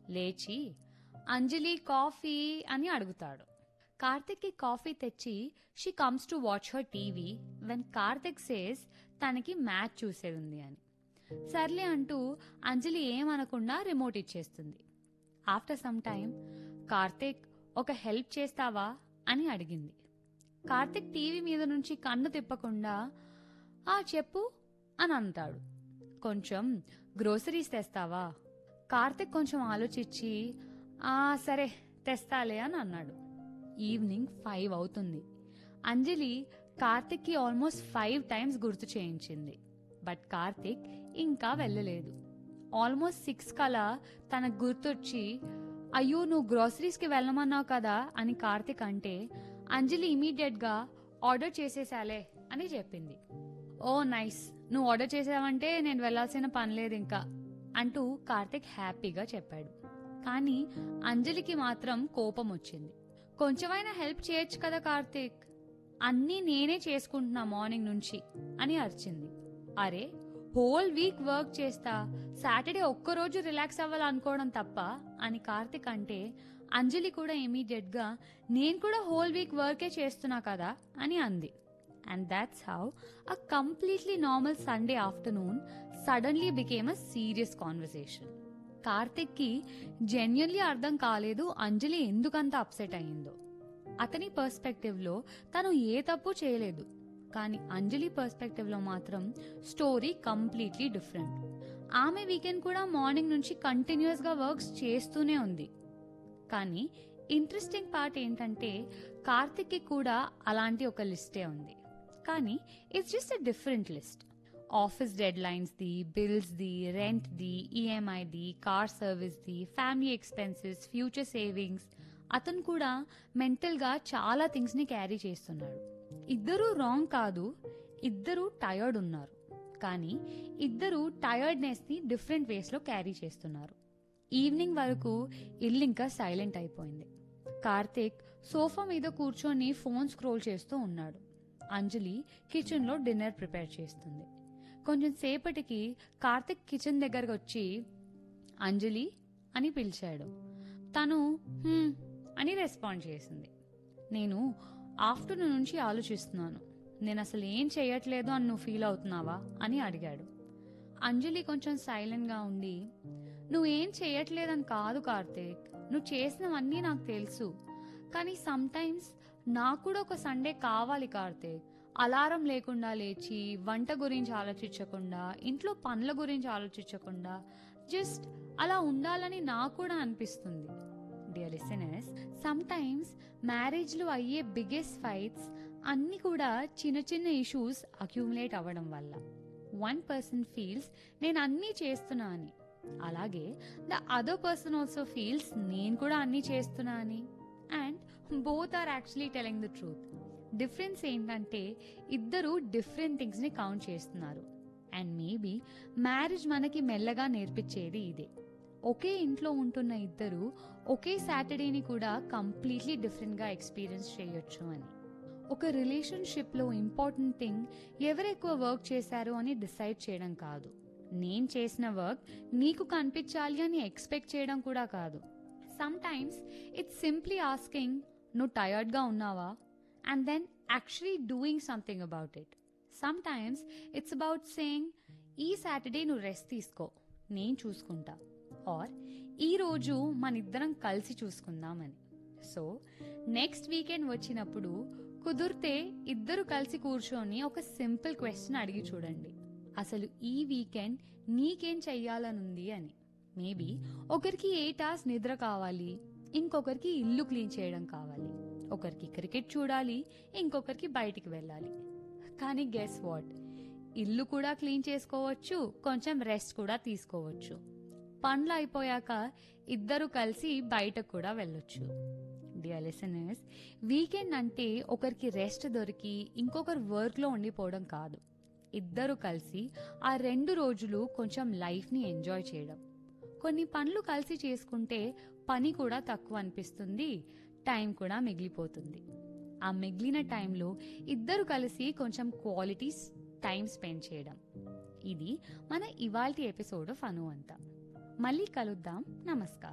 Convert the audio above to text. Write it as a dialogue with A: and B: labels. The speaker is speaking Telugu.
A: లేచి అంజలి కాఫీ అని అడుగుతాడు కార్తిక్కి కాఫీ తెచ్చి she comes to watch her TV when Karthik says తనకి మ్యాచ్ చూసేది ఉంది అని సర్లే అంటూ అంజలి ఏమనకుండా రిమోట్ ఇచ్చేస్తుంది ఆఫ్టర్ సమ్ టైం కార్తిక్ ఒక హెల్ప్ చేస్తావా అని అడిగింది కార్తిక్ టీవీ మీద నుంచి కన్ను తిప్పకుండా ఆ చెప్పు అని అంటాడు కొంచెం గ్రోసరీస్ తెస్తావా కార్తిక్ కొంచెం ఆలోచించి ఆ సరే తెస్తాలే అని అన్నాడు ఈవినింగ్ ఫైవ్ అవుతుంది అంజలి కార్తిక్కి ఆల్మోస్ట్ ఫైవ్ టైమ్స్ గుర్తు చేయించింది బట్ కార్తిక్ ఇంకా వెళ్ళలేదు ఆల్మోస్ట్ సిక్స్ కలా తనకు గుర్తొచ్చి అయ్యో నువ్వు గ్రోసరీస్కి వెళ్ళమన్నావు కదా అని కార్తిక్ అంటే అంజలి ఇమీడియట్గా ఆర్డర్ చేసేసాలే అని చెప్పింది ఓ నైస్ నువ్వు ఆర్డర్ చేసావంటే నేను వెళ్ళాల్సిన పని లేదు ఇంకా అంటూ కార్తిక్ హ్యాపీగా చెప్పాడు కానీ అంజలికి మాత్రం కోపం వచ్చింది కొంచెమైనా హెల్ప్ చేయొచ్చు కదా కార్తిక్ అన్నీ నేనే చేసుకుంటున్నా మార్నింగ్ నుంచి అని అరిచింది అరే హోల్ వీక్ వర్క్ చేస్తా సాటర్డే ఒక్కరోజు రిలాక్స్ అవ్వాలనుకోవడం తప్ప అని కార్తిక్ అంటే అంజలి కూడా ఇమీడియట్ గా నేను కూడా హోల్ వీక్ వర్కే చేస్తున్నా కదా అని అంది and that's how a completely normal Sunday afternoon suddenly became a serious conversation Karthik కి జెన్యున్లీ అర్థం కాలేదు అంజలి ఎందుకంత అప్సెట్ అయ్యిందో అతని పర్స్పెక్టివ్ లో తను ఏ తప్పు చేయలేదు కానీ అంజలి పర్స్పెక్టివ్ లో మాత్రం స్టోరీ కంప్లీట్లీ డిఫరెంట్ ఆమె వీకెండ్ కూడా మార్నింగ్ నుంచి కంటిన్యూస్ గా వర్క్స్ చేస్తూనే ఉంది కానీ ఇంట్రెస్టింగ్ పార్ట్ ఏంటంటే కార్తిక్ కి కూడా అలాంటి ఒక లిస్టే ఉంది కానీ it's just a different list office deadlines the bills the rent the EMI the car service the family expenses future savings అతను కూడా మెంటల్ గా చాలా థింగ్స్ ని క్యారీ చేస్తున్నాడు ఇద్దరూ రాంగ్ కాదు ఇద్దరూ టయర్డ్ ఉన్నారు కానీ ఇద్దరు టయర్డ్నెస్ ని డిఫరెంట్ వేస్ లో క్యారీ చేస్తున్నారు ఈవినింగ్ వరకు ఇల్లు ఇంకా సైలెంట్ అయిపోయింది కార్తీక్ సోఫా మీద కూర్చొని ఫోన్ స్క్రోల్ చేస్తూ ఉన్నాడు అంజలి కిచెన్ లో డిన్నర్ ప్రిపేర్ చేస్తుంది కొంచెం సేపటికి కార్తిక్ కిచెన్ దగ్గరకు వచ్చి అంజలి అని పిలిచాడు తను "హ్మ్" అని రెస్పాండ్ చేసింది నేను ఆఫ్టర్నూన్ నుంచి ఆలోచిస్తున్నాను నేను అసలు ఏం చేయట్లేదు అని నువ్వు ఫీల్ అవుతున్నావా అని అడిగాడు అంజలి కొంచెం సైలెంట్ గా ఉండి నువ్వేం చేయట్లేదని కాదు కార్తీక్ నువ్వు చేసినవన్నీ నాకు తెలుసు కానీ సమ్ టైమ్స్ నాకు కూడా ఒక సండే కావాలి కార్తీక్ అలారం లేకుండా లేచి వంట గురించి ఆలోచించకుండా ఇంట్లో పనుల గురించి ఆలోచించకుండా జస్ట్ అలా ఉండాలని నాకు కూడా అనిపిస్తుంది డియర్ లిసనర్స్ సమ్ టైమ్స్ మ్యారేజ్లో అయ్యే బిగ్గెస్ట్ ఫైట్స్ అన్ని కూడా చిన్న చిన్న ఇష్యూస్ అక్యూములేట్ అవ్వడం వల్ల వన్ పర్సన్ ఫీల్స్ నేను అన్నీ చేస్తున్నా అని అలాగే the other person also feels నేను కూడా అన్నీ చేస్తున్నా అని and both are actually telling the truth difference ఏంటంటే ఇద్దరు డిఫరెంట్ థింగ్స్ ని కౌంట్ చేస్తున్నారు అండ్ మేబీ మ్యారేజ్ మనకి మెల్లగా నేర్పించేది ఇదే ఒకే ఇంట్లో ఉంటున్న ఇద్దరు ఒకే సాటర్డేని కూడా కంప్లీట్లీ డిఫరెంట్గా ఎక్స్పీరియన్స్ చేయొచ్చు అని ఒక రిలేషన్షిప్లో ఇంపార్టెంట్ థింగ్ ఎవరు ఎక్కువ వర్క్ చేశారు అని డిసైడ్ చేయడం కాదు నేను చేసిన వర్క్ నీకు కనిపించాలి అని ఎక్స్పెక్ట్ చేయడం కూడా కాదు sometimes it's simply asking నువ్వు టయర్డ్గా ఉన్నావా and then actually doing something about it sometimes it's about saying ఈ సాటర్డే నువ్వు రెస్ట్ తీసుకో నేను చూసుకుంటా ఆర్ ఈ రోజు మన ఇద్దరం కలిసి చూసుకుందామని సో నెక్స్ట్ వీకెండ్ వచ్చినప్పుడు కుదిరితే ఇద్దరు కలిసి కూర్చొని ఒక సింపుల్ క్వశ్చన్ అడిగి చూడండి అసలు ఈ వీకెండ్ నీకేం చెయ్యాలనుంది అని మేబీ ఒకరికి ఎయిట్ అవర్స్ నిద్ర కావాలి ఇంకొకరికి ఇల్లు క్లీన్ చేయడం కావాలి ఒకరికి క్రికెట్ చూడాలి ఇంకొకరికి బయటికి వెళ్ళాలి కానీ గెస్ వాట్ ఇల్లు కూడా క్లీన్ చేసుకోవచ్చు కొంచెం రెస్ట్ కూడా తీసుకోవచ్చు పనులు అయిపోయాక ఇద్దరు కలిసి బయటకు కూడా వెళ్ళొచ్చు డియర్ లిసనర్స్ వీకెండ్ అంటే ఒకరికి రెస్ట్ దొరికి ఇంకొకరు వర్క్లో ఉండిపోవడం కాదు ఇద్దరు కలిసి ఆ రెండు రోజులు కొంచెం లైఫ్ని ఎంజాయ్ చేయడం కొన్ని పనులు కలిసి చేసుకుంటే పని కూడా తక్కువ అనిపిస్తుంది టైం కూడా మిగిలిపోతుంది ఆ మిగిలిన టైంలో ఇద్దరు కలిసి కొంచెం క్వాలిటీస్ టైం స్పెండ్ చేయడం ఇది మన ఇవాల్టి ఎపిసోడ్ ఆఫ్ అను అంతా మళ్ళీ కలుద్దాం నమస్కారం